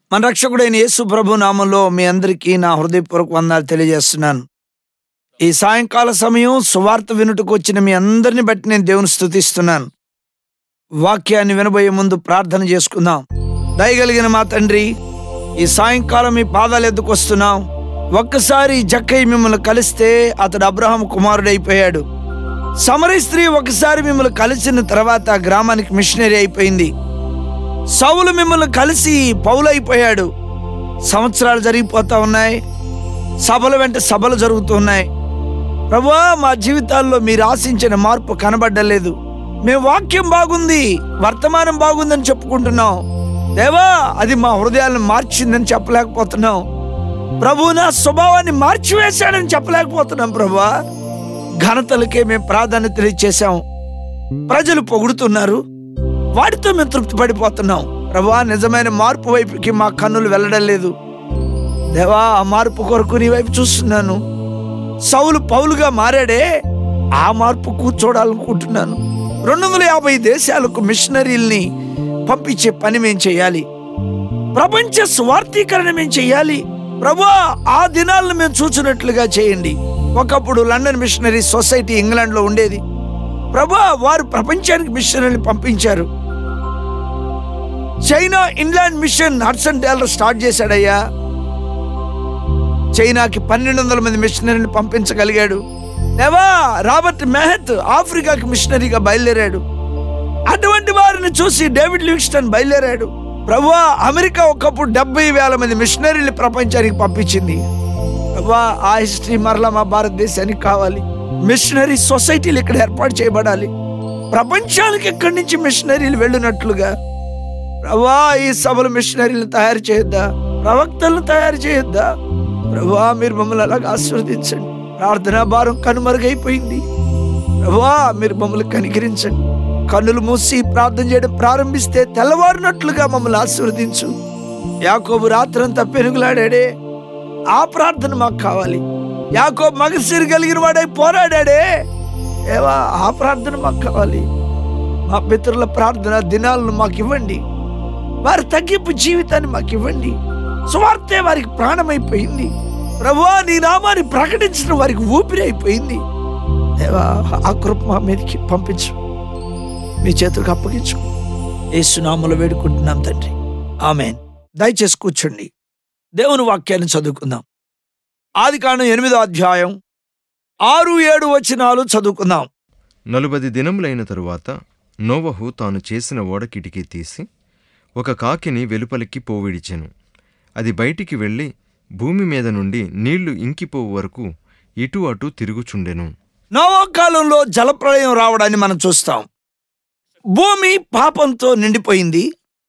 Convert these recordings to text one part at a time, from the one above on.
మన రక్షకుడైన యేసు ప్రభు నామంలో మీ అందరికీ నా హృదయపూర్వక వందనాలు తెలియజేస్తున్నాను ఈ సాయంకాల సమయం సువార్త వినుటకు వచ్చిన మీ అందరిని బట్టి నేను దేవుని స్తుతిస్తున్నాను వాక్యాన్ని వినబోయే ముందు ప్రార్థన చేసుకుందాం దయగలిగిన మా తండ్రి ఈ సాయంకాలం మీ పాదాలు ఎద్దుకు వస్తున్నాం ఒక్కసారి జక్కయ్య మిమ్మల్ని కలిస్తే అతడు అబ్రహాం కుమారుడైపోయాడు సమరీ స్త్రీ ఒకసారి మిమ్మల్ని కలిసిన తర్వాత ఆ గ్రామానికి మిషనరీ అయిపోయింది సౌలు మిమ్మల్ని కలిసి పౌలైపోయాడు సంవత్సరాలు జరిగిపోతా ఉన్నాయి సభల వెంట సభలు జరుగుతున్నాయి ప్రభువా మా జీవితాల్లో మీరు ఆశించిన మార్పు కనబడ్డలేదు మేము వాక్యం బాగుంది వర్తమానం బాగుందని చెప్పుకుంటున్నాం దేవా అది మా హృదయాలను మార్చిందని చెప్పలేకపోతున్నాం ప్రభు నా స్వభావాన్ని మార్చివేశాడని చెప్పలేకపోతున్నాం ప్రభువా ఘనతలకే మేము ప్రాధాన్యత ఇచ్చేసాం ప్రజలు పొగుడుతున్నారు వాటితో మేము తృప్తి పడిపోతున్నాం ప్రభా నిజమైన మార్పు వైపుకి మా కన్నులు వెళ్ళడం లేదు దేవా ఆ మార్పు కొరకు నీ వైపు చూస్తున్నాను సౌలు పౌలుగా మారాడే ఆ మార్పు కూర్చోడాలనుకుంటున్నాను రెండు వందల యాభై దేశాలకు మిషనరీల్ని పంపించే పని మేము చేయాలి ప్రపంచ స్వార్థీకరణ మేము చేయాలి ప్రభా ఆ దినాలను మేము చూసినట్లుగా చేయండి ఒకప్పుడు లండన్ మిషనరీ సొసైటీ ఇంగ్లాండ్ లో ఉండేది ప్రభా వారు ప్రపంచానికి మిషనరీని పంపించారు China England mission Hudson Taylor start చేశాడయ్యా చైనాకి పన్నెండు వందల మంది మిషనరీని పంపించగలిగాడు లేవా రాబర్ట్ మెహత్ ఆఫ్రికాకి మిషనరీగా బయలుదేరాడు అటువంటి వారిని చూసి డేవిడ్ లివింగ్స్టన్ బయలుదేరాడు ప్రభువా అమెరికా ఒకప్పుడు డెబ్బై వేల మంది మిషనరీలు ప్రపంచానికి పంపించింది ప్రభువా ఆ హిస్టరీ మరలా మా భారతదేశానికి కావాలి మిషనరీ సొసైటీలు ఇక్కడ ఏర్పాటు చేయబడాలి ప్రపంచానికి ఇక్కడి నుంచి మిషనరీలు వెళ్ళినట్లుగా ప్రభా ఈ సభలు మిషనరీలు తయారు చేయొద్దా ప్రవక్తలను తయారు చేయొద్దా ప్రభా మీరు మమ్మల్ని అలాగ ఆశీర్వదించండి ప్రార్థనా భారం కనుమరుగైపోయింది ప్రభా మీరు మమ్మల్ని కనికరించండి కన్నులు మూసి ప్రార్థన చేయడం ప్రారంభిస్తే తెల్లవారినట్లుగా మమ్మల్ని ఆశీర్వదించు యాకోబు రాత్రంతా పెనుగులాడాడే ఆ ప్రార్థన మాకు కావాలి యాకోబు మగసిరి కలిగిన వాడై పోరాడాడే ఏవా ఆ ప్రార్థన మాకు కావాలి మా పితరుల ప్రార్థన దినాలను మాకు ఇవ్వండి వారి తగ్గింపు జీవితాన్ని మాకు ఇవ్వండి సువార్తే వారికి ప్రాణమైపోయింది ప్రభువా నీ నామాన్ని ప్రకటించడం వారికి ఊపిరి అయిపోయింది దేవా ఆ కృప మా మీదకి పంపించు మీ చేతులకు అప్పగించు ఏసునామలు వేడుకుంటున్నాం తండ్రి ఆమెన్ దయచేసి కూర్చోండి దేవుని వాక్యాన్ని చదువుకుందాం ఆది కాండం ఎనిమిదో అధ్యాయం ఆరు ఏడు వచనాలు చదువుకుందాం నలుబది దినములైన తరువాత నోవహు తాను చేసిన ఓడ కిటికీ తీసి ఒక కాకిని వెలుపలికి పోవిడిచెను అది బయటికి వెళ్ళి భూమి మీద నుండి నీళ్లు ఇంకిపోవు వరకు ఇటు అటు తిరుగుచుండెను నోవా కాలంలో జలప్రళయం రావడాన్ని మనం చూస్తాం భూమి పాపంతో నిండిపోయింది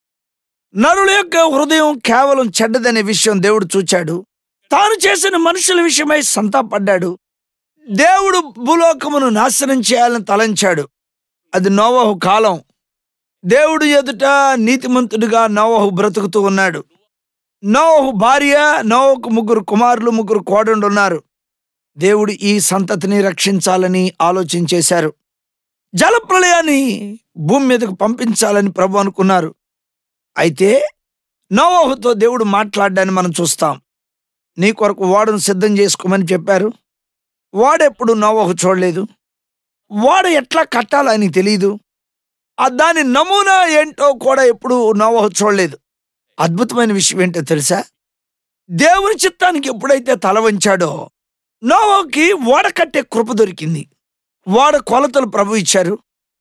నరుల యొక్క హృదయం కేవలం చెడ్డదనే విషయం దేవుడు చూచాడు తాను చేసిన మనుషుల విషయమై సంతాపడ్డాడు దేవుడు భూలోకమును నాశనం చేయాలని తలంచాడు అది నోవహు కాలం దేవుడు ఎదుట నీతిమంతుడిగా నోవహు బ్రతుకుతూ ఉన్నాడు నోవహు భార్య నోవహుకు ముగ్గురు కుమారులు ముగ్గురు కోడండు ఉన్నారు దేవుడు ఈ సంతతిని రక్షించాలని ఆలోచించేశారు జలప్రళయాన్ని భూమి మీదకు పంపించాలని ప్రభు అనుకున్నారు అయితే నోవహుతో దేవుడు మాట్లాడ్డాన్ని మనం చూస్తాం నీ కొరకు ఓడను సిద్ధం చేసుకోమని చెప్పారు వాడెప్పుడు నోవహు చూడలేదు వాడ ఎట్లా కట్టాలో ఆయనకి తెలియదు ఆ దాని నమూనా ఏంటో కూడా ఎప్పుడు నోవహు చూడలేదు అద్భుతమైన విషయం ఏంటో తెలుసా దేవుని చిత్తానికి ఎప్పుడైతే తల వంచాడో నోవోకి ఓడ కట్టే కృప దొరికింది ఓడ కొలతలు ప్రభు ఇచ్చారు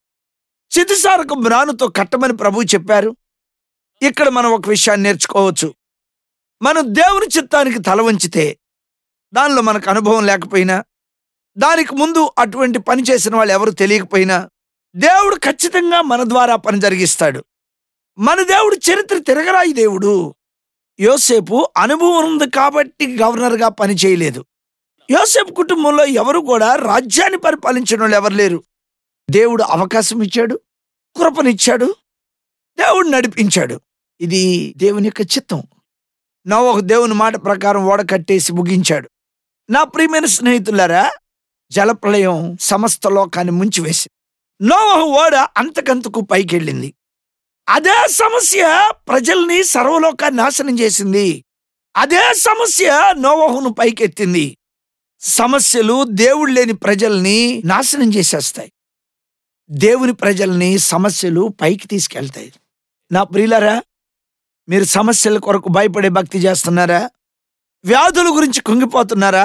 చితిసారకు మ్రానుతో కట్టమని ప్రభు చెప్పారు ఇక్కడ మనం ఒక విషయాన్ని నేర్చుకోవచ్చు మనం దేవుని చిత్తానికి తల వంచితే దానిలో మనకు అనుభవం లేకపోయినా దానికి ముందు అటువంటి పని చేసిన వాళ్ళు ఎవరు తెలియకపోయినా దేవుడు ఖచ్చితంగా మన ద్వారా పని జరిగిస్తాడు మన దేవుడు చరిత్ర తిరగరాయి దేవుడు యోసేపు అనుభవం ఉంది కాబట్టి గవర్నర్గా పని చేయలేదు యోసేపు కుటుంబంలో ఎవరు కూడా రాజ్యాన్ని పరిపాలించిన వాళ్ళు ఎవరు లేరు దేవుడు అవకాశం ఇచ్చాడు కృపనిచ్చాడు దేవుడు నడిపించాడు ఇది దేవుని యొక్క చిత్తం నోవహు దేవుని మాట ప్రకారం ఓడ కట్టేసి ముగించాడు నా ప్రియమైన స్నేహితులారా జలప్రళయం సమస్త లోకాన్ని ముంచివేసి నోవహు ఓడ అంతకంతకు పైకెళ్ళింది అదే సమస్య ప్రజల్ని సర్వలోకాన్ని నాశనం చేసింది అదే సమస్య నోవహును పైకెత్తింది సమస్యలు దేవుడు లేని ప్రజల్ని నాశనం చేసేస్తాయి దేవుని ప్రజల్ని సమస్యలు పైకి తీసుకెళ్తాయి నా ప్రియులరా మీరు సమస్యల కొరకు భయపడే భక్తి చేస్తున్నారా వ్యాధుల గురించి కుంగిపోతున్నారా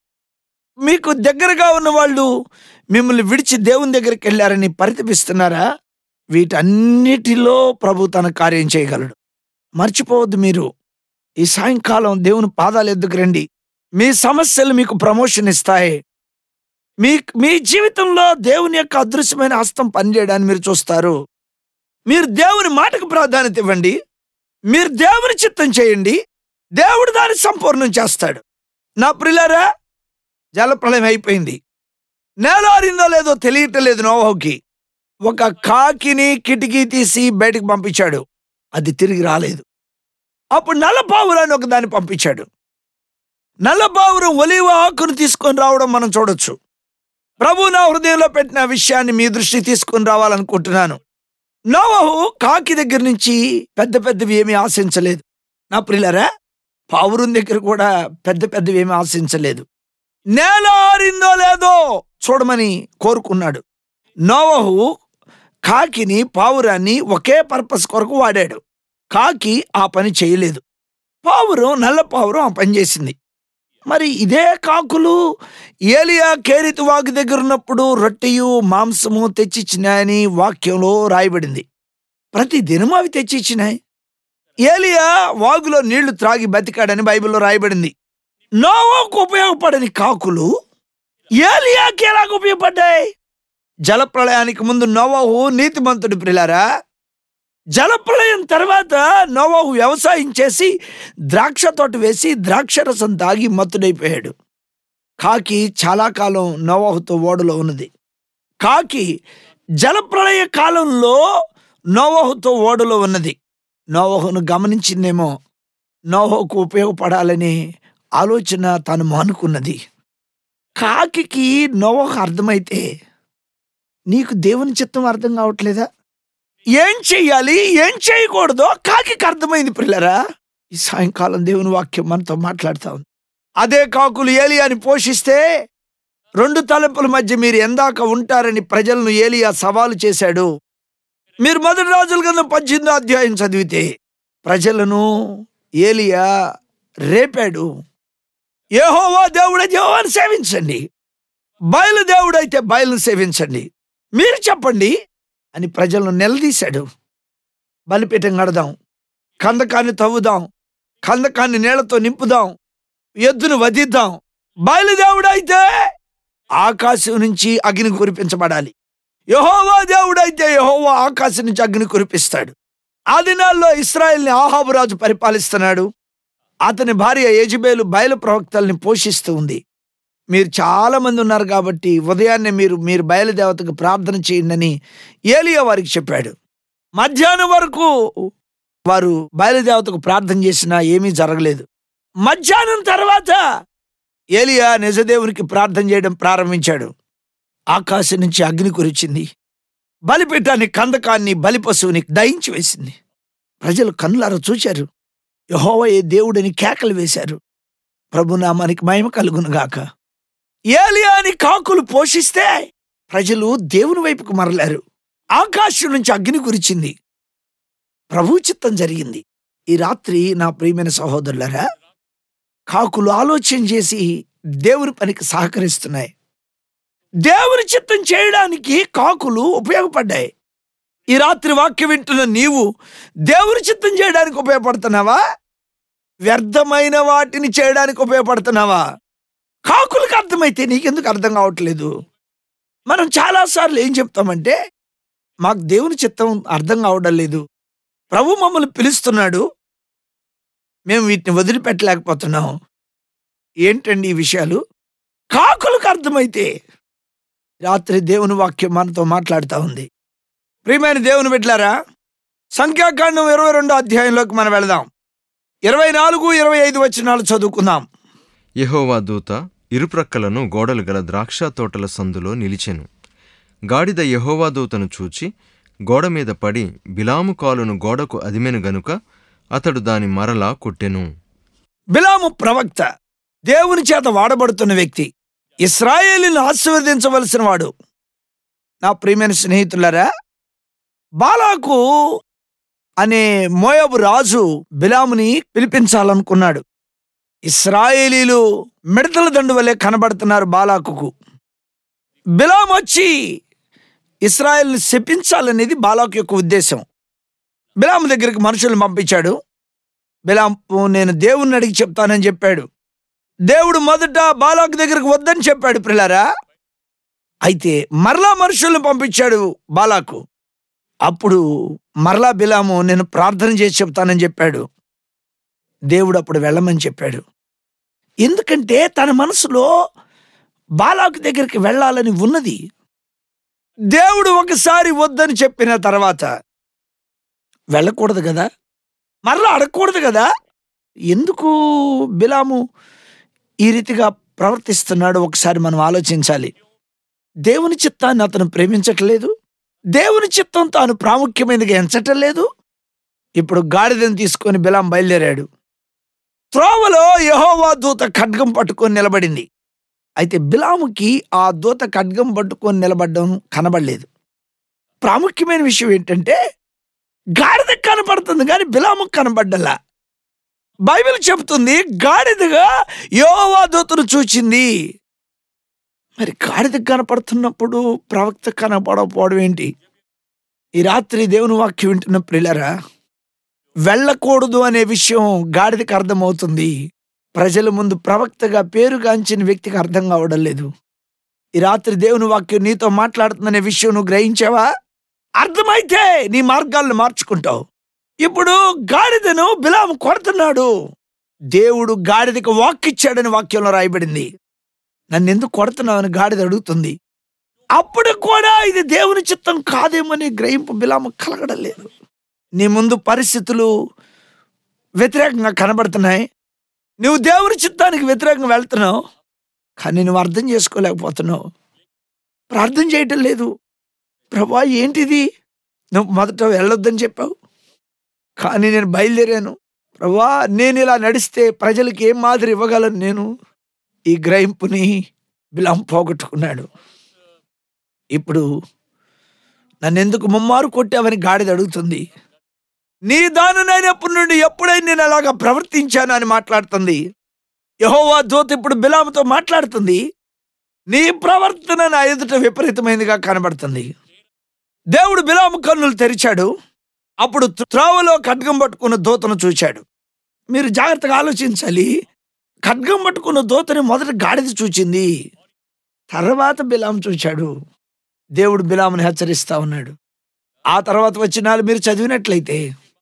మీకు దగ్గరగా ఉన్న వాళ్ళు మిమ్మల్ని విడిచి దేవుని దగ్గరికి వెళ్ళారని పరితపిస్తున్నారా వీటన్నిటిలో ప్రభు తన కార్యం చేయగలడు మర్చిపోవద్దు మీరు ఈ సాయంకాలం దేవుని పాదాలు ఎద్దుకు రండి మీ సమస్యలు మీకు ప్రమోషన్ ఇస్తాయి మీ మీ జీవితంలో దేవుని యొక్క అదృశ్యమైన హస్తం పనిచేయడాన్ని మీరు చూస్తారు మీరు దేవుని మాటకు ప్రాధాన్యత ఇవ్వండి మీరు దేవుని చిత్తం చేయండి దేవుడు దాన్ని సంపూర్ణం చేస్తాడు నా ప్రిలారా జలప్రలయం అయిపోయింది నేల ఆరిందో లేదో తెలియటం లేదు నోవహుకి ఒక కాకిని కిటికీ తీసి బయటికి పంపించాడు అది తిరిగి రాలేదు అప్పుడు నల్లపావురాన్ని ఒక దాన్ని పంపించాడు నల్లపావురం ఒలివ ఆకును తీసుకొని రావడం మనం చూడొచ్చు ప్రభు నా హృదయంలో పెట్టిన విషయాన్ని మీ దృష్టి తీసుకొని రావాలనుకుంటున్నాను నోవహు కాకి దగ్గర నుంచి పెద్ద పెద్దవి ఏమీ ఆశించలేదు నా ప్రియులరా పావురం దగ్గర కూడా పెద్ద పెద్దవి ఏమీ ఆశించలేదు నేల ఆరిందో లేదో చూడమని కోరుకున్నాడు నోవహు కాకిని పావురాన్ని ఒకే పర్పస్ కొరకు వాడాడు కాకి ఆ పని చేయలేదు పావురం నల్ల పావురం ఆ పని చేసింది మరి ఇదే కాకులు ఏలియా కేరితు వాగు దగ్గర ఉన్నప్పుడు రొట్టెయు మాంసము తెచ్చిచ్చినాయని వాక్యంలో రాయబడింది ప్రతి దినము అవి తెచ్చిచ్చినాయి ఏలియా వాగులో నీళ్లు త్రాగి బతికాడని బైబిల్లో రాయబడింది నోవాకు ఉపయోగపడని కాకులు ఏలియాకి ఎలాగ ఉపయోగపడ్డాయి జలప్రళయానికి ముందు నోవాహు నీతిమంతుడి ప్రిలారా జలప్రళయం తర్వాత నోవాహు వ్యవసాయం చేసి ద్రాక్ష తోట వేసి ద్రాక్ష రసం తాగి మత్తుడైపోయాడు కాకి చాలా కాలం నోవాహుతో ఓడలో ఉన్నది కాకి జలప్రళయ కాలంలో నోవాహుతో ఓడలో ఉన్నది నోవహును గమనించిందేమో నోవహుకు ఉపయోగపడాలనే ఆలోచన తాను మానుకున్నది కాకికి నోవహు అర్థమైతే నీకు దేవుని చిత్తం అర్థం కావట్లేదా ఏం చెయ్యాలి ఏం చేయకూడదో కాకికి అర్థమైంది పిల్లరా ఈ సాయంకాలం దేవుని వాక్యం మనతో మాట్లాడుతా ఉంది అదే కాకులు ఏలియాని పోషిస్తే రెండు తలంపుల మధ్య మీరు ఎందాక ఉంటారని ప్రజలను ఏలియా సవాలు చేశాడు మీరు మొదటి రోజుల కింద పద్దెనిమిదో అధ్యాయం చదివితే ప్రజలను ఏలియా రేపాడు యెహోవా దేవుడైతే యెహోవాను సేవించండి బయలు దేవుడైతే బయలును సేవించండి మీరు చెప్పండి అని ప్రజలను నిలదీశాడు బలిపీఠం కడదాం కందకాన్ని తవ్వుదాం కందకాన్ని నీళ్లతో నింపుదాం ఎద్దును వధిద్దాం బయలుదేవుడైతే ఆకాశం నుంచి అగ్ని కురిపించబడాలి యహోవా దేవుడైతే యహోవా ఆకాశం నుంచి అగ్ని కురిపిస్తాడు ఆ దినాల్లో ఇస్రాయల్ని ఆహాబు రాజు పరిపాలిస్తున్నాడు అతని భార్య యజబేలు బయలు ప్రవక్తల్ని పోషిస్తూ ఉంది మీరు చాలా మంది ఉన్నారు కాబట్టి ఉదయాన్నే మీరు మీరు బయలుదేవతకు ప్రార్థన చేయండి అని ఏలియా వారికి చెప్పాడు మధ్యాహ్నం వరకు వారు బయలుదేవతకు ప్రార్థన చేసినా ఏమీ జరగలేదు మధ్యాహ్నం తర్వాత ఏలియా నిజదేవునికి ప్రార్థన చేయడం ప్రారంభించాడు ఆకాశం నుంచి అగ్ని కురిచింది బలిపీఠాన్ని కందకాన్ని బలి పశువుని దయించి వేసింది ప్రజలు కన్నులారా చూశారు యహోవయే దేవుడని కేకలు వేశారు ప్రభునామానికి మహిమ కలుగును గాక ఏలియాని కాకులు పోషిస్తే ప్రజలు దేవుని వైపుకు మరలారు ఆకాశం నుంచి అగ్ని కురిచింది ప్రభు చిత్తం జరిగింది ఈ రాత్రి నా ప్రియమైన సహోదరులరా కాకులు ఆలోచన చేసి దేవుని పనికి సహకరిస్తున్నాయి దేవుని చిత్తం చేయడానికి కాకులు ఉపయోగపడ్డాయి ఈ రాత్రి వాక్యం వింటున్న నీవు దేవుని చిత్తం చేయడానికి ఉపయోగపడుతున్నావా వ్యర్థమైన వాటిని చేయడానికి ఉపయోగపడుతున్నావా కాకులకు అర్థమైతే నీకెందుకు అర్థం కావట్లేదు మనం చాలాసార్లు ఏం చెప్తామంటే మాకు దేవుని చిత్తం అర్థం కావడం లేదు ప్రభు మమ్మల్ని పిలుస్తున్నాడు మేము వీటిని వదిలిపెట్టలేకపోతున్నాం ఏంటండి ఈ విషయాలు కాకులకు అర్థమైతే రాత్రి దేవుని వాక్యం మనతో మాట్లాడుతూ ఉంది ప్రియమైన దేవుని బిడ్డలారా సంఖ్యాకాండం ఇరవై రెండో అధ్యాయంలోకి మనం వెళదాం ఇరవై నాలుగు ఇరవై ఐదు వచనాలు చదువుకుందాం యెహోవా దూత ఇరుప్రక్కలను గోడలు గల ద్రాక్ష తోటల సందులో నిలిచెను గాడిద యెహోవా దూతను చూచి గోడ మీద పడి బిలాము కాలును గోడకు అదిమెను గనుక అతడు దాని మరలా కొట్టెను బిలాము ప్రవక్త దేవుని చేత వాడబడుతున్న వ్యక్తి ఇస్రాయేలీని ఆశీర్వదించవలసిన వాడు నా ప్రియమైన స్నేహితులరా బాలాకు అనే మోయబు రాజు బిలాముని పిలిపించాలనుకున్నాడు ఇస్రాయేలీలు మిడతల దండు వలె కనబడుతున్నారు బాలాకుకు బిలాం వచ్చి ఇస్రాయేల్ని శపించాలనేది బాలాకు యొక్క ఉద్దేశం బిలాము దగ్గరికి మనుషులను పంపించాడు బిలాంపు నేను దేవుణ్ణి అడిగి చెప్తానని చెప్పాడు దేవుడు మొదట బాలాకు దగ్గరకు వద్దని చెప్పాడు పిల్లారా అయితే మరలా మనుషుల్ని పంపించాడు బాలాకు అప్పుడు మరలా బిలాము నేను ప్రార్థన చేసి చెప్తానని చెప్పాడు దేవుడు అప్పుడు వెళ్ళమని చెప్పాడు ఎందుకంటే తన మనసులో బాలాకు దగ్గరికి వెళ్ళాలని ఉన్నది దేవుడు ఒకసారి వద్దని చెప్పిన తర్వాత వెళ్ళకూడదు కదా మరలా అడగకూడదు కదా ఎందుకు బిలాము ఈ రీతిగా ప్రవర్తిస్తున్నాడు ఒకసారి మనం ఆలోచించాలి దేవుని చిత్తాన్ని అతను ప్రేమించట్లేదు దేవుని చిత్తం తాను ప్రాముఖ్యమైనదిగా ఎంచటం లేదు ఇప్పుడు గాడిదని తీసుకొని బిలాం బయలుదేరాడు త్రోవలో యహోవా దూత ఖడ్గం పట్టుకొని నిలబడింది అయితే బిలాముకి ఆ దూత ఖడ్గం పట్టుకొని నిలబడడం కనబడలేదు ప్రాముఖ్యమైన విషయం ఏంటంటే గాడిద కనపడుతుంది కానీ బిలాము కనబడ్డలా బైబిల్ చెబుతుంది గాడిదగా యోవా దూతను చూచింది మరి గాడిద కనపడుతున్నప్పుడు ప్రవక్త కనపడకపోవడం ఏంటి ఈ రాత్రి దేవుని వాక్యం వింటున్న ప్రిలరా వెళ్ళకూడదు అనే విషయం గాడిదకి అర్థమవుతుంది ప్రజల ముందు ప్రవక్తగా పేరుగాంచిన వ్యక్తికి అర్థం కావడం లేదు ఈ రాత్రి దేవుని వాక్యం నీతో మాట్లాడుతుందనే విషయం నువ్వు గ్రహించావా అర్థమైతే నీ మార్గాలను మార్చుకుంటావు ఇప్పుడు గాడిదను బిలాము కొడుతున్నాడు దేవుడు గాడిదకి వాక్కిచ్చాడని వాక్యంలో రాయబడింది నన్ను ఎందుకు కొడుతున్నావని గాడిద అడుగుతుంది అప్పుడు కూడా ఇది దేవుని చిత్తం కాదేమని గ్రహింపు బిలాము కలగడం లేదు నీ ముందు పరిస్థితులు వ్యతిరేకంగా కనబడుతున్నాయి నువ్వు దేవుని చిత్తానికి వ్యతిరేకంగా వెళ్తున్నావు కానీ నువ్వు అర్థం చేసుకోలేకపోతున్నావు ప్రార్థన చేయటం లేదు ప్రభా ఏంటిది నువ్వు మొదట వెళ్ళొద్దని చెప్పావు కానీ నేను బయలుదేరాను ప్రభా నేను ఇలా నడిస్తే ప్రజలకి ఏం మాదిరి ఇవ్వగలను నేను ఈ గ్రహింపుని బిలం పోగొట్టుకున్నాడు ఇప్పుడు నన్ను ఎందుకు ముమ్మారు కొట్టావని గాడిద అడుగుతుంది నీ దానునైనప్పటి నుండి ఎప్పుడైనా నేను అలాగా ప్రవర్తించాను అని మాట్లాడుతుంది యహోవా దూత ఇప్పుడు బిలాముతో మాట్లాడుతుంది నీ ప్రవర్తన నా ఎదుట విపరీతమైనదిగా కనబడుతుంది దేవుడు బిలాము కన్నులు తెరిచాడు అప్పుడు త్రోవలో ఖడ్గం పట్టుకున్న దూతను చూశాడు మీరు జాగ్రత్తగా ఆలోచించాలి ఖడ్గం పట్టుకున్న దూతని మొదట గాడిద చూచింది తర్వాత బిలాం చూశాడు దేవుడు బిలాముని హెచ్చరిస్తా ఉన్నాడు ఆ తర్వాత వచ్చినాలు మీరు చదివినట్లయితే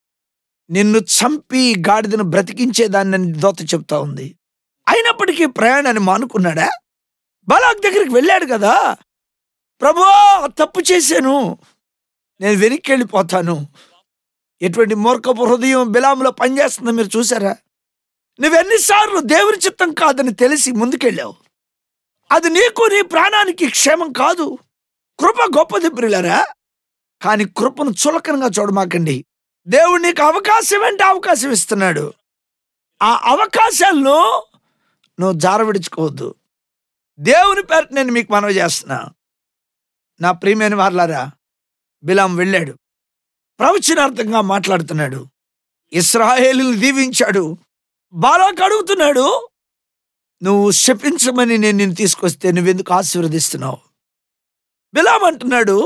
నిన్ను చంపి గాడిదను బ్రతికించేదాన్ని దోత చెప్తా ఉంది అయినప్పటికీ ప్రయాణాన్ని మానుకున్నాడా బలాక్ దగ్గరికి వెళ్ళాడు కదా ప్రభా తప్పు చేశాను నేను వెనక్కి వెళ్ళిపోతాను ఎటువంటి మూర్ఖపు హృదయం బిలాములో పనిచేస్తుందో మీరు చూసారా నువ్వెన్నిసార్లు దేవుని చిత్తం కాదని తెలిసి ముందుకెళ్ళావు అది నీకు నీ ప్రాణానికి క్షేమం కాదు కృప గొప్పది ప్రియులరా కానీ కృపను చులకనగా చూడమాకండి దేవుడు నీకు అవకాశం అంటే అవకాశం ఇస్తున్నాడు ఆ అవకాశాలను నువ్వు జారవిడుచుకోవద్దు దేవుని పేరు నేను మీకు మనవి చేస్తున్నా నా ప్రియమైన వార్లారా బిలాం వెళ్ళాడు ప్రవచనార్థంగా మాట్లాడుతున్నాడు ఇస్రాయేలు దీవించాడు బాలాకు అడుగుతున్నాడు నువ్వు శపించమని నేను నిన్ను తీసుకొస్తే నువ్వెందుకు ఆశీర్వదిస్తున్నావు బిలాం అంటున్నాడు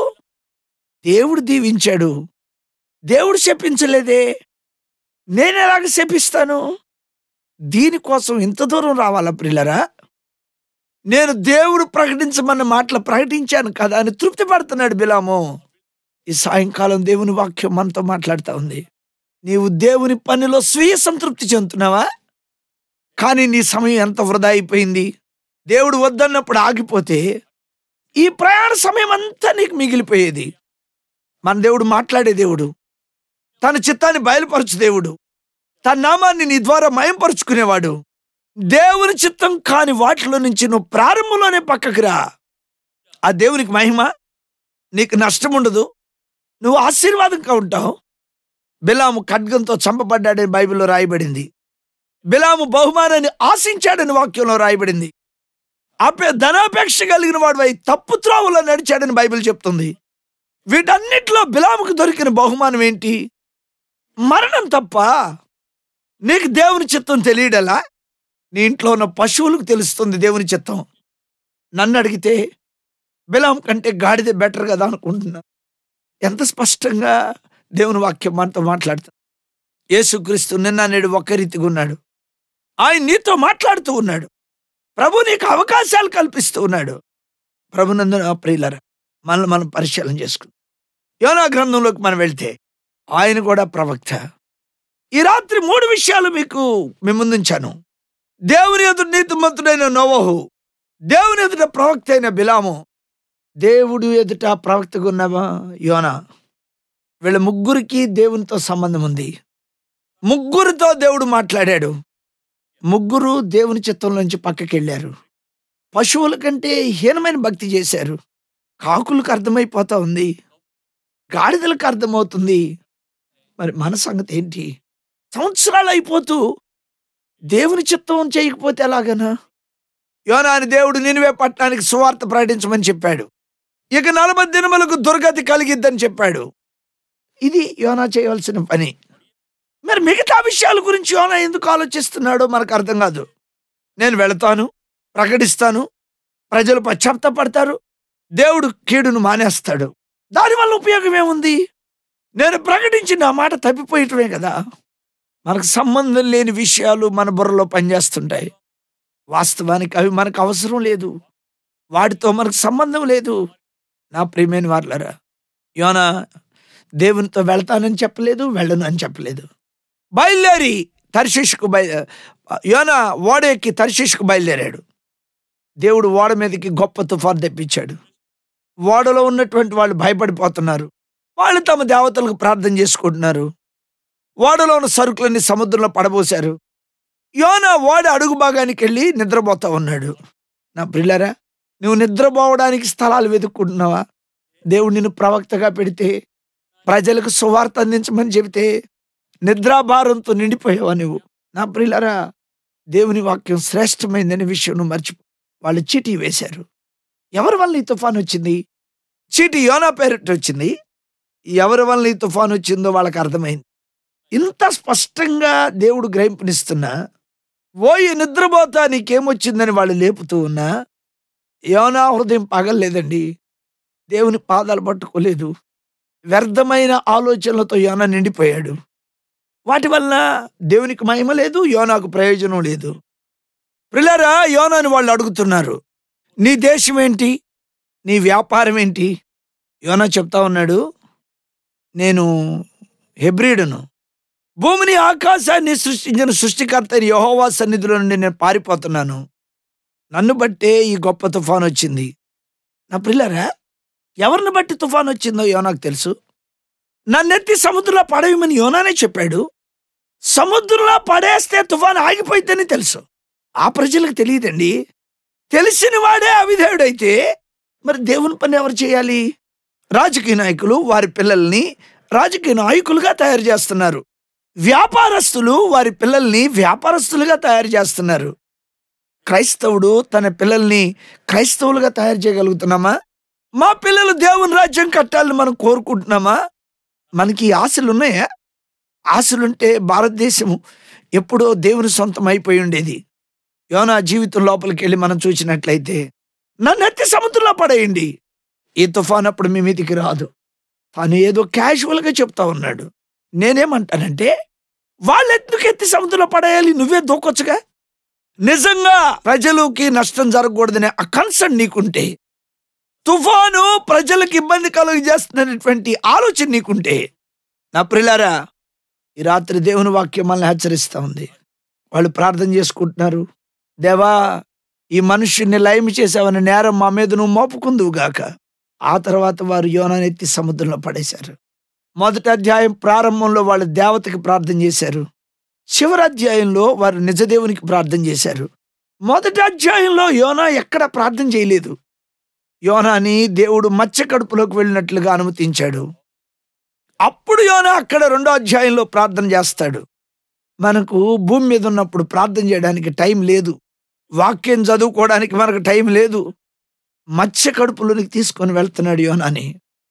దేవుడు దీవించాడు దేవుడు శపించలేదే నేను ఎలాగ శపిస్తాను దీనికోసం ఇంత దూరం రావాలా ప్రిల్లరా నేను దేవుడు ప్రకటించమన్న మాటలు ప్రకటించాను కదా అని తృప్తి పడుతున్నాడు బిలాము ఈ సాయంకాలం దేవుని వాక్యం మనతో మాట్లాడుతూ ఉంది నీవు దేవుని పనిలో స్వీయ సంతృప్తి చెందుతున్నావా కానీ నీ సమయం ఎంత వృధా అయిపోయింది దేవుడు వద్దన్నప్పుడు ఆగిపోతే ఈ ప్రయాణ సమయం అంతా నీకు మిగిలిపోయేది మన దేవుడు మాట్లాడే దేవుడు తన చిత్తాన్ని బయలుపరచు దేవుడు తన నామాన్ని నీ ద్వారా మయంపరుచుకునేవాడు దేవుని చిత్తం కాని వాటిలో నుంచి నువ్వు ప్రారంభంలోనే పక్కకు రా ఆ దేవునికి మహిమ నీకు నష్టం ఉండదు నువ్వు ఆశీర్వాదంగా ఉంటావు బిలాము ఖడ్గంతో చంపబడ్డాడని బైబిల్లో రాయబడింది బిలాము బహుమానాన్ని ఆశించాడని వాక్యంలో రాయబడింది ఆపే ధనాపేక్ష కలిగిన వాడు తప్పు త్రోవలో నడిచాడని బైబిల్ చెప్తుంది వీటన్నిటిలో బిలాముకు దొరికిన బహుమానం ఏంటి మరణం తప్ప నీకు దేవుని చిత్తం తెలియడలా నీ ఇంట్లో ఉన్న పశువులకు తెలుస్తుంది దేవుని చిత్తం నన్ను అడిగితే బిలాం కంటే గాడిద బెటర్ కదా అనుకుంటున్నా ఎంత స్పష్టంగా దేవుని వాక్యం మనతో మాట్లాడుతా యేసుక్రీస్తు నిన్న నేడు ఒక్క రీతిగా ఉన్నాడు ఆయన నీతో మాట్లాడుతూ ఉన్నాడు ప్రభు నీకు అవకాశాలు కల్పిస్తూ ఉన్నాడు ప్రభునందు నా ప్రియులరా మనల్ని మనం పరిశీలన చేసుకుందాం యోనా గ్రంథంలోకి మనం వెళ్తే ఆయన కూడా ప్రవక్త ఈ రాత్రి మూడు విషయాలు మీకు మీ ముందుంచాను దేవుని ఎదుట నీతిమంతుడైన నోవహు దేవుని ఎదుట ప్రవక్త అయిన బిలాము దేవుడు ఎదుట ప్రవక్తగా ఉన్నవా యోనా వీళ్ళ ముగ్గురికి దేవునితో సంబంధం ఉంది ముగ్గురితో దేవుడు మాట్లాడాడు ముగ్గురు దేవుని చిత్తం నుంచి పక్కకి వెళ్ళారు పశువుల కంటే హీనమైన భక్తి చేశారు కాకులకు అర్థమైపోతా ఉంది గాడిదలకు అర్థమవుతుంది మరి మన సంగతి ఏంటి సంవత్సరాలు అయిపోతూ దేవుని చిత్తం చేయకపోతే ఎలాగనా యోనాని దేవుడు నినివే పట్టణానికి సువార్త ప్రకటించమని చెప్పాడు ఇక నలభై దినములకు దుర్గతి కలిగిద్దని చెప్పాడు ఇది యోనా చేయవలసిన పని మరి మిగతా విషయాల గురించి యోనా ఎందుకు ఆలోచిస్తున్నాడో మనకు అర్థం కాదు నేను వెళతాను ప్రకటిస్తాను ప్రజలు పశ్చాత్తాపడతారు దేవుడు కీడును మానేస్తాడు దానివల్ల ఉపయోగం ఏముంది నేను ప్రకటించిన ఆ మాట తప్పిపోయటమే కదా మనకు సంబంధం లేని విషయాలు మన బుర్రలో పనిచేస్తుంటాయి వాస్తవానికి అవి మనకు అవసరం లేదు వాటితో మనకు సంబంధం లేదు నా ప్రియమైన వాళ్ళరా యోనా దేవునితో వెళ్తానని చెప్పలేదు వెళ్ళను అని చెప్పలేదు బయలుదేరి తర్శిష్కు బయ యోనా ఓడ ఎక్కి తర్శిష్కు బయలుదేరాడు దేవుడు ఓడ మీదకి గొప్ప తుఫాన్ తెప్పించాడు ఓడలో ఉన్నటువంటి వాళ్ళు భయపడిపోతున్నారు వాళ్ళు తమ దేవతలకు ప్రార్థన చేసుకుంటున్నారు ఓడలో ఉన్న సరుకులన్నీ సముద్రంలో పడబోశారు యోన ఓడ అడుగు భాగానికి వెళ్ళి నిద్రపోతా ఉన్నాడు నా ప్రిల్లరా నువ్వు నిద్రపోవడానికి స్థలాలు వెతుక్కుంటున్నావా దేవుడు నిన్ను ప్రవక్తగా పెడితే ప్రజలకు సువార్త అందించమని చెబితే నిద్రాభారంతో నిండిపోయావా నువ్వు నా ప్రిల్లరా దేవుని వాక్యం శ్రేష్టమైందనే విషయం నువ్వు మర్చిపో వాళ్ళు చీటీ వేశారు ఎవరి వల్ల ఈ తుఫాన్ వచ్చింది చీటీ యోనా పేరిట వచ్చింది ఎవరి వల్ల ఈ తుఫాన్ వచ్చిందో వాళ్ళకి అర్థమైంది ఇంత స్పష్టంగా దేవుడు గ్రహింపునిస్తున్నా ఓయి నిద్రపోతా నీకేమొచ్చిందని వాళ్ళు లేపుతూ ఉన్నా యోనా హృదయం పగలలేదండి దేవుని పాదాలు పట్టుకోలేదు వ్యర్థమైన ఆలోచనలతో యోనా నిండిపోయాడు వాటి వల్ల దేవునికి మహిమ లేదు యోనాకు ప్రయోజనం లేదు ప్రిలరా యోనాని వాళ్ళు అడుగుతున్నారు నీ దేశం ఏంటి నీ వ్యాపారం ఏంటి యోనా చెప్తా ఉన్నాడు నేను హెబ్రిడును భూమిని ఆకాశాన్ని సృష్టించిన సృష్టికర్త అయిన యెహోవా సన్నిధిలో నుండి నేను పారిపోతున్నాను నన్ను బట్టే ఈ గొప్ప తుఫాన్ వచ్చింది నా పిల్లరా ఎవరిని బట్టి తుఫాన్ వచ్చిందో యోనాకు తెలుసు నన్నెత్తి సముద్రంలో పడవేయమని యోనానే చెప్పాడు సముద్రంలో పడేస్తే తుఫాన్ ఆగిపోయిద్దని తెలుసు ఆ ప్రజలకు తెలియదండి తెలిసిన వాడే అవిధేయుడైతే మరి దేవుని పని ఎవరు చేయాలి రాజకీయ నాయకులు వారి పిల్లల్ని రాజకీయ నాయకులుగా తయారు చేస్తున్నారు వ్యాపారస్తులు వారి పిల్లల్ని వ్యాపారస్తులుగా తయారు చేస్తున్నారు క్రైస్తవుడు తన పిల్లల్ని క్రైస్తవులుగా తయారు చేయగలుగుతున్నామా మా పిల్లలు దేవుని రాజ్యం కట్టాలని మనం కోరుకుంటున్నామా మనకి ఈ ఆశలు ఉన్నాయా ఆశలుంటే భారతదేశం ఎప్పుడో దేవుని సొంతం అయిపోయి ఉండేది యోనా జీవితం లోపలికి వెళ్ళి మనం చూసినట్లయితే నన్ను ఎత్తి సముద్రంలో పడేయండి ఈ తుఫాన్ అప్పుడు మీ మీదికి రాదు తాను ఏదో క్యాజువల్గా చెప్తా ఉన్నాడు నేనేమంటానంటే వాళ్ళు ఎందుకు ఎత్తి సముద్రంలో పడేయాలి నువ్వే దూకొచ్చుగా నిజంగా ప్రజలకి నష్టం జరగకూడదనే ఆ కన్సర్న్ నీకుంటే తుఫాను ప్రజలకు ఇబ్బంది కలుగజేస్తున్నటువంటి ఆలోచన నీకుంటే నా ప్రిలారా ఈ రాత్రి దేవుని వాక్యం మనల్ని హెచ్చరిస్తా ఉంది వాళ్ళు ప్రార్థన చేసుకుంటున్నారు దేవా ఈ మనుష్యుని లయం చేసావని నేరం మా మీద నువ్వు మోపుకుందువు గాక ఆ తర్వాత వారు యోనానెత్తి సముద్రంలో పడేశారు మొదటి అధ్యాయం ప్రారంభంలో వాళ్ళు దేవతకి ప్రార్థన చేశారు చివరి అధ్యాయంలో వారు నిజదేవునికి ప్రార్థన చేశారు మొదటి అధ్యాయంలో యోనా ఎక్కడ ప్రార్థన చేయలేదు యోనాని దేవుడు మత్స్య కడుపులోకి వెళ్ళినట్లుగా అనుమతించాడు అప్పుడు యోన అక్కడ రెండో అధ్యాయంలో ప్రార్థన చేస్తాడు మనకు భూమి మీద ఉన్నప్పుడు ప్రార్థన చేయడానికి టైం లేదు వాక్యం చదువుకోవడానికి మనకు టైం లేదు మత్స్య కడుపులోనికి తీసుకొని వెళ్తున్నాడు యోనాని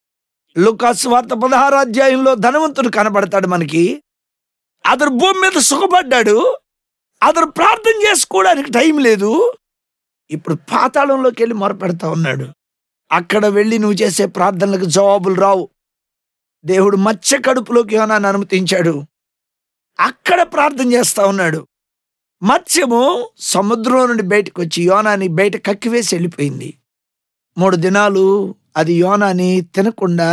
లుకాస్ వార్త పదహారు అధ్యాయంలో ధనవంతుడు కనబడతాడు మనకి అతడు భూమి మీద సుఖపడ్డాడు అతడు ప్రార్థన చేసుకోవడానికి టైం లేదు ఇప్పుడు పాతాళంలోకి వెళ్ళి మొరపెడతా ఉన్నాడు అక్కడ వెళ్ళి నువ్వు చేసే ప్రార్థనలకు జవాబులు రావు దేవుడు మత్స్య కడుపులోకి యోనాన్ని అనుమతించాడు అక్కడ ప్రార్థన చేస్తా ఉన్నాడు మత్స్యము సముద్రం నుండి బయటకు వచ్చి యోనాని బయట కక్కివేసి వెళ్ళిపోయింది మూడు దినాలు అది యోనాని తినకుండా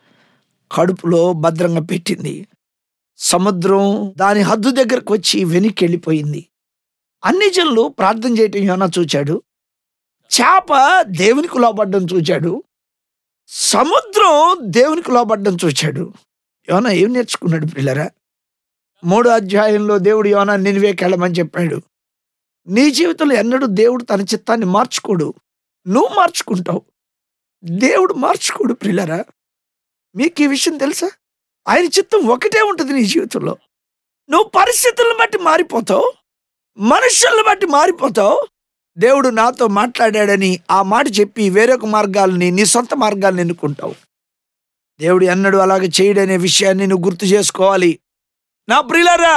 కడుపులో భద్రంగా పెట్టింది సముద్రం దాని హద్దు దగ్గరకు వచ్చి వెనక్కి వెళ్ళిపోయింది అన్ని జనులు ప్రార్థన చేయటం యోనా చూచాడు చేప దేవునికి లోబడ్డం చూచాడు సముద్రం దేవునికి లోబడ్డం చూచాడు యోనా ఏం నేర్చుకున్నాడు పిల్లరా మూడో అధ్యాయంలో దేవుడు యోనా నినివేకి వెళ్ళమని చెప్పాడు నీ జీవితంలో ఎన్నడూ దేవుడు తన చిత్తాన్ని మార్చుకోడు నువ్వు మార్చుకుంటావు దేవుడు మార్చుకోడు ప్రిల్లరా మీకు ఈ విషయం తెలుసా ఆయన చిత్తం ఒకటే ఉంటుంది నీ జీవితంలో నువ్వు పరిస్థితులను బట్టి మారిపోతావు మనుషులను బట్టి మారిపోతావు దేవుడు నాతో మాట్లాడాడని ఆ మాట చెప్పి వేరొక మార్గాల్ని నీ సొంత మార్గాల్ని ఎన్నుకుంటావు దేవుడు ఎన్నడూ అలాగ చేయడనే విషయాన్ని నువ్వు గుర్తు చేసుకోవాలి నా ప్రియులారా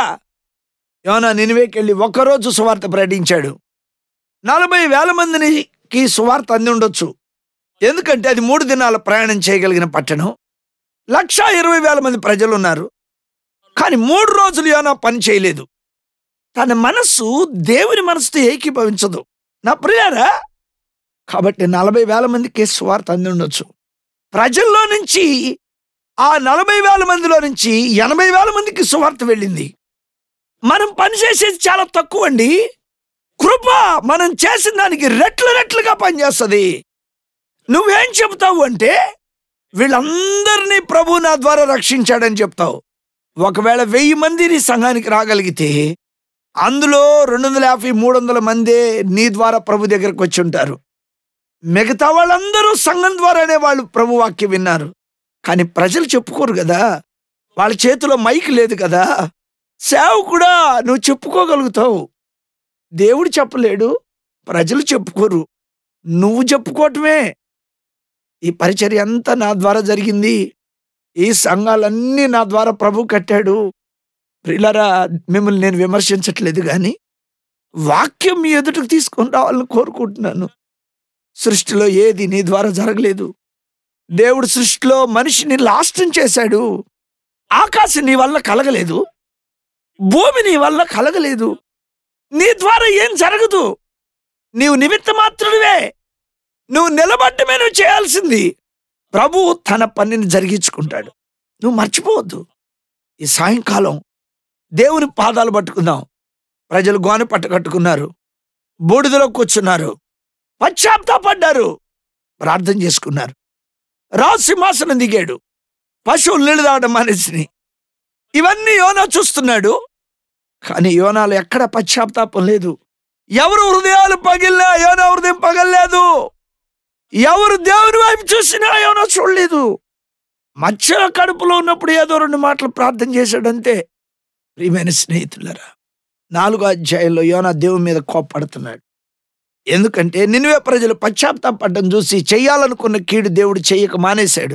యోనా నినివేకెళ్ళి ఒక్కరోజు సువార్త ప్రకటించాడు నలభై వేల మందికి సువార్త అంది ఉండొచ్చు ఎందుకంటే అది మూడు దినాల ప్రయాణం చేయగలిగిన పట్టణం లక్షా ఇరవై వేల మంది ప్రజలు ఉన్నారు కానీ మూడు రోజులు యోనా పని చేయలేదు తన మనస్సు దేవుని మనసుతో ఏకీభవించదు నా ప్రియారా కాబట్టి నలభై వేల మందికి స్వార్థ అంది ఉండొచ్చు ప్రజల్లో నుంచి ఆ నలభై వేల మందిలో నుంచి ఎనభై వేల మందికి సువార్త వెళ్ళింది మనం పని చేసేది చాలా తక్కువ అండి కృప మనం చేసిన దానికి రెట్లు రెట్లుగా పనిచేస్తుంది నువ్వేం చెబుతావు అంటే వీళ్ళందరినీ ప్రభు నా ద్వారా రక్షించాడని చెప్తావు ఒకవేళ వెయ్యి మంది నీ సంఘానికి రాగలిగితే అందులో రెండు వందల యాభై మూడు వందల మందే నీ ద్వారా ప్రభు దగ్గరకు వచ్చి ఉంటారు మిగతా వాళ్ళందరూ సంఘం ద్వారానే వాళ్ళు ప్రభు వాక్యం విన్నారు కానీ ప్రజలు చెప్పుకోరు కదా వాళ్ళ చేతిలో మైక్ లేదు కదా సేవ కూడా నువ్వు చెప్పుకోగలుగుతావు దేవుడు చెప్పలేడు ప్రజలు చెప్పుకోరు నువ్వు చెప్పుకోవటమే ఈ పరిచర్య అంతా నా ద్వారా జరిగింది ఈ సంఘాలన్నీ నా ద్వారా ప్రభు కట్టాడు ప్రిలరా మిమ్మల్ని నేను విమర్శించట్లేదు కానీ వాక్యం మీ ఎదుటకు తీసుకొని రావాలని కోరుకుంటున్నాను సృష్టిలో ఏది నీ ద్వారా జరగలేదు దేవుడు సృష్టిలో మనిషిని లాస్టం చేశాడు ఆకాశం నీ వల్ల కలగలేదు భూమి నీ వల్ల కలగలేదు నీ ద్వారా ఏం జరగదు నీవు నిమిత్త మాత్రుడివే నువ్వు నిలబడ్డమే నువ్వు చేయాల్సింది ప్రభు తన పనిని జరిగించుకుంటాడు నువ్వు మర్చిపోవద్దు ఈ సాయంకాలం దేవుని పాదాలు పట్టుకుందాం ప్రజలు గోనె పట్ట కట్టుకున్నారు బూడిదలో కూర్చున్నారు పశ్చాత్తాపడ్డారు ప్రార్థన చేసుకున్నారు రాజు సింహాసనం దిగాడు పశువులు నీళ్ళు తాగడం మానేసినాయి ఇవన్నీ యోనా చూస్తున్నాడు కానీ యోనాలు ఎక్కడ పశ్చాత్తాపం లేదు ఎవరు హృదయాలు పగిలినా యోనా హృదయం పగలలేదు ఎవరు దేవుని వైపు చూసినా యోనా చూడలేదు మధ్య కడుపులో ఉన్నప్పుడు ఏదో రెండు మాటలు ప్రార్థన చేశాడంతే ప్రియమైన స్నేహితులరా నాలుగో అధ్యాయంలో యోనా దేవుని మీద కోప్పడుతున్నాడు ఎందుకంటే నినివే ప్రజలు పశ్చాత్తాపడ్డం చూసి చెయ్యాలనుకున్న కీడు దేవుడు చెయ్యక మానేశాడు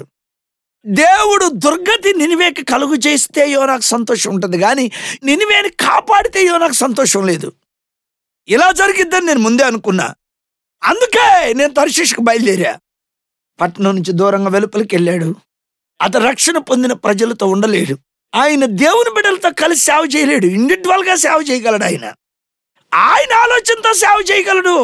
దేవుడు దుర్గతి నినివేకి కలుగు చేస్తే యోనాకు సంతోషం ఉంటుంది కానీ నినివేని కాపాడితే యోనాకు సంతోషం లేదు ఇలా జరిగిద్దని నేను ముందే అనుకున్నా అందుకే నేను తర్శిష్కు బయలుదేరా పట్నం నుంచి దూరంగా వెలుపలికి వెళ్ళాడు అతను రక్షణ పొందిన ప్రజలతో ఉండలేడు ఆయన దేవుని బిడ్డలతో కలిసి సేవ చేయలేడు ఇండివిజువల్ గా సేవ చేయగలడు ఆయన ఆయన ఆలోచనతో సేవ చేయగలడు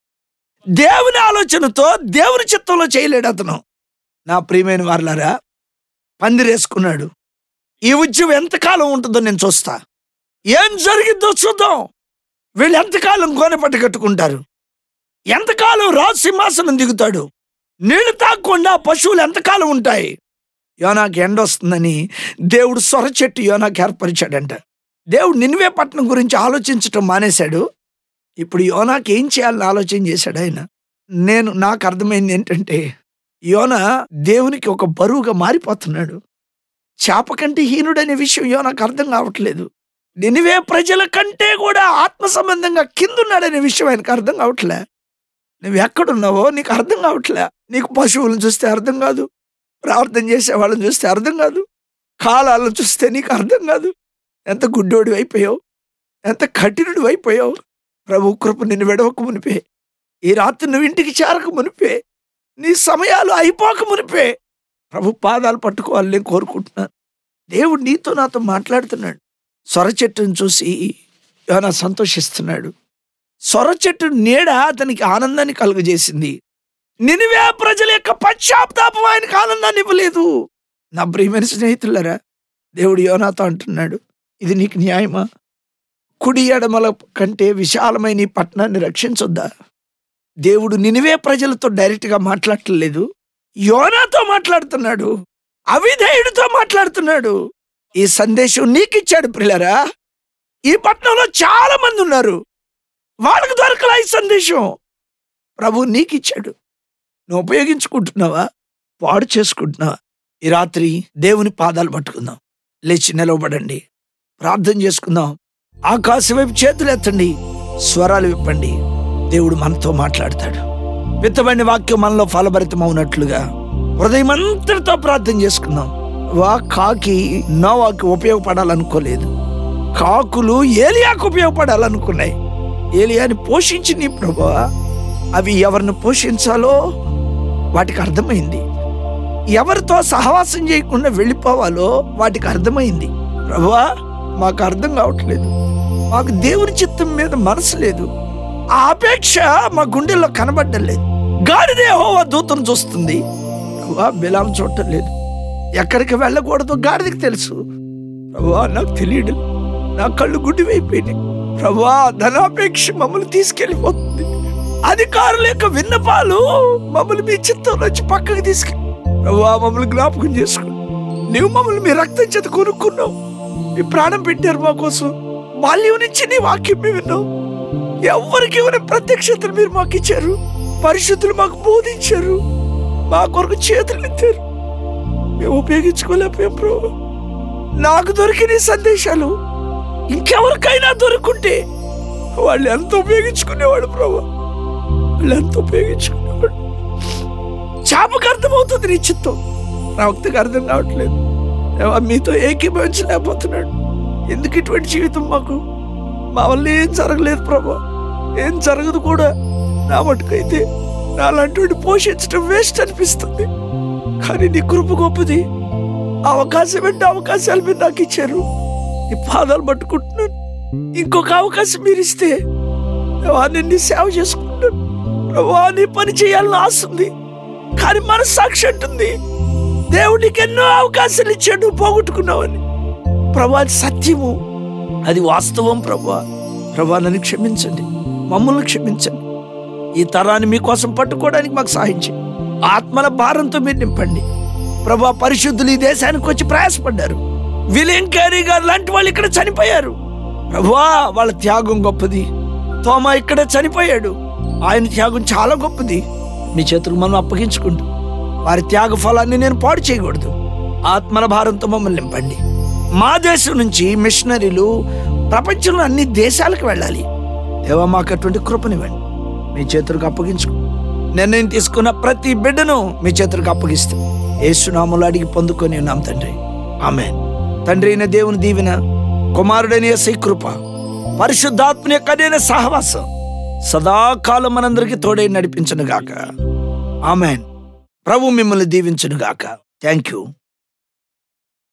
దేవుని ఆలోచనతో దేవుని చిత్తంలో చేయలేడు అతను నా ప్రియమైన వార్లారా పందిరేసుకున్నాడు ఈ ఉద్యమం ఎంతకాలం ఉంటుందో నేను చూస్తా ఏం జరిగిద్దో చూద్దాం వీళ్ళు ఎంతకాలం గోనెపట్టు కట్టుకుంటారు ఎంతకాలం రాజు సింహాసనం దిగుతాడు నీళ్లు తాగకుండా పశువులు ఎంతకాలం ఉంటాయి యోనాకి ఎండ వస్తుందని దేవుడు సొర చెట్టు యోనాకి ఏర్పరిచాడంట దేవుడు నినివే పట్టణం గురించి ఆలోచించటం మానేశాడు ఇప్పుడు యోనాకి ఏం చేయాలని ఆలోచన చేశాడు ఆయన నేను నాకు అర్థమైంది ఏంటంటే యోన దేవునికి ఒక బరువుగా మారిపోతున్నాడు చేప కంటే హీనుడనే విషయం యో నాకు అర్థం కావట్లేదు నినివే ప్రజల కంటే కూడా ఆత్మ సంబంధంగా కిందున్నాడనే విషయం ఆయనకు అర్థం కావట్లే నువ్వు ఎక్కడున్నావో నీకు అర్థం కావట్లే నీకు పశువులను చూస్తే అర్థం కాదు ప్రార్థన చేసే వాళ్ళని చూస్తే అర్థం కాదు కాలాలను చూస్తే నీకు అర్థం కాదు ఎంత గుడ్డోడి అయిపోయావు ఎంత కఠినుడు అయిపోయావు ప్రభు కృప నిన్ను వెడవక మునిపే ఈ రాత్రి నువ్వు ఇంటికి చేరక మునిపే నీ సమయాలు అయిపోక మునిపే ప్రభు పాదాలు పట్టుకోవాలని నేను కోరుకుంటున్నాను దేవుడు నీతో నాతో మాట్లాడుతున్నాడు సొర చెట్టును చూసి యోనా సంతోషిస్తున్నాడు సొర చెట్టు నీడ అతనికి ఆనందాన్ని కలుగజేసింది నినివే ప్రజల యొక్క పశ్చాత్తాపం ఆయనకు ఆనందాన్ని ఇవ్వలేదు నా ప్రియమైన స్నేహితులరా దేవుడు యోనాతో అంటున్నాడు ఇది నీకు న్యాయమా కుడి ఎడమల కంటే విశాలమైన ఈ పట్టణాన్ని రక్షించొద్దా దేవుడు నినివే ప్రజలతో డైరెక్ట్గా మాట్లాడట్లేదు యోనాతో మాట్లాడుతున్నాడు అవిధేయుడితో మాట్లాడుతున్నాడు ఈ సందేశం నీకిచ్చాడు పిల్లరా ఈ పట్టణంలో చాలా మంది ఉన్నారు వాళ్ళకు దొరకలా ఈ సందేశం ప్రభు నీకిచ్చాడు నువ్వు ఉపయోగించుకుంటున్నావా పాడు చేసుకుంటున్నావా ఈ రాత్రి దేవుని పాదాలు పట్టుకుందాం లేచి నిలవబడండి ప్రార్థన చేసుకుందాం ఆకాశం వైపు చేతులు ఎత్తండి స్వరాలు విప్పండి దేవుడు మనతో మాట్లాడతాడు విత్తబడిన వాక్యం మనలో ఫలభరితం అవునట్లుగా హృదయం అంతటితో ప్రార్థన చేసుకుందాం వా కాకి నోవాకి ఉపయోగపడాలనుకోలేదు కాకులు ఏలియాకు ఉపయోగపడాలనుకున్నాయి ఏలియాని పోషించింది ప్రభా అవి ఎవరిని పోషించాలో వాటికి అర్థమైంది ఎవరితో సహవాసం చేయకుండా వెళ్ళిపోవాలో వాటికి అర్థమైంది ప్రభువా మాకు అర్థం కావట్లేదు మాకు దేవుని చిత్తం మీద మనసు లేదు ఆ అపేక్ష మా గుండెల్లో కనబడ్డం లేదు గాడిదే హోవా దూతను చూస్తుంది ప్రభువా బిలాం చూడటం లేదు ఎక్కడికి వెళ్ళకూడదో గాడిదకి తెలుసు ప్రభువా నాకు తెలియదు నా కళ్ళు గుడ్డివైపోయినాయి ప్రభువా ధనాపేక్ష మమ్మల్ని తీసుకెళ్ళిపోతుంది అధికారుల యొక్క విన్నపాలు మమ్మల్ని మీ చిత్తం నుంచి పక్కకి తీసుకెళ్ళి ప్రభువా మమ్మల్ని జ్ఞాపకం చేసుకో నీవు మమ్మల్ని మీ రక్తం చేత కొనుక్కున్నావు మీ ప్రాణం పెట్టారు మా కోసం బాల్యం నుంచి నీ వాక్యం మేము విన్నాం ఎవరికి ఇవ్వని ప్రత్యక్షతలు మీరు మాకు ఇచ్చారు పరిశుద్ధులు మాకు బోధించారు మా కొరకు చేతులు ఎత్తారు మేము ఉపయోగించుకోలేకపోయాం ప్రభు నాకు దొరికిన ఈ సందేశాలు ఇంకెవరికైనా దొరుకుంటే వాళ్ళు ఎంత ఉపయోగించుకునేవాడు ప్రభు వాళ్ళు ఎంత ఉపయోగించుకునేవాడు చేపకు అర్థమవుతుంది నీ చిత్తం నా భక్తికి అర్థం కావట్లేదు దేవా, మీతో ఏకీభవించలేకపోతున్నాడు ఎందుకు ఇటువంటి జీవితం మాకు మా వల్ల ఏం జరగలేదు ప్రభు ఏం జరగదు కూడా నా మటుకైతే నాలాంటి పోషించడం వేస్ట్ అనిపిస్తుంది కానీ నీ కృప గొప్పది అవకాశం అంటే అవకాశాలు మీరు నాకు ఇచ్చారు నీ పాదాలు పట్టుకుంటున్నాను ఇంకొక అవకాశం మీరు ఇస్తే దేవా, నేను నీ సేవ చేసుకుంటాను ప్రభా నీ పని చేయాలని ఆశ ఉంది కానీ మనస్సాక్షి అంటుంది దేవుడికి ఎన్నో అవకాశాలు ఇచ్చాడు నువ్వు పోగొట్టుకున్నావని ప్రభా అది సత్యము అది వాస్తవం ప్రభా ప్రభా నన్ను క్షమించండి మమ్మల్ని క్షమించండి ఈ తరాన్ని మీకోసం పట్టుకోవడానికి మాకు సహాయం చేయండి ఆత్మల భారంతో మీరు నింపండి ప్రభా పరిశుద్ధులు ఈ దేశానికి వచ్చి ప్రయాసపడ్డారు విలియం క్యారీ గారు లాంటి వాళ్ళు ఇక్కడ చనిపోయారు ప్రభా వాళ్ళ త్యాగం గొప్పది తోమా ఇక్కడ చనిపోయాడు ఆయన త్యాగం చాలా గొప్పది మీ చేతులకు మనం అప్పగించుకుంటూ వారి త్యాగ ఫలాన్ని నేను పాడు చేయకూడదు ఆత్మల భారంతో మమ్మల్ని నింపండి మా దేశం నుంచి మిషనరీలు ప్రపంచంలో అన్ని దేశాలకు వెళ్ళాలి దేవా మాకు అటువంటి కృపనివ్వండి మీ చేతులకు అప్పగించుకో నిర్ణయం తీసుకున్న ప్రతి బిడ్డను మీ చేతులకు అప్పగిస్తూ ఏసునాములు అడిగి పొందుకొని ఉన్నాం తండ్రి ఆమె తండ్రి అయిన దేవుని దీవెన కుమారుడైన యేసయ్య కృప పరిశుద్ధాత్మ యొక్క అదైన సహవాసం సదాకాలం మనందరికీ తోడై నడిపించను గాక ఆమెన్ ప్రభు మిమ్మల్ని దీవించును గాక థ్యాంక్ యూ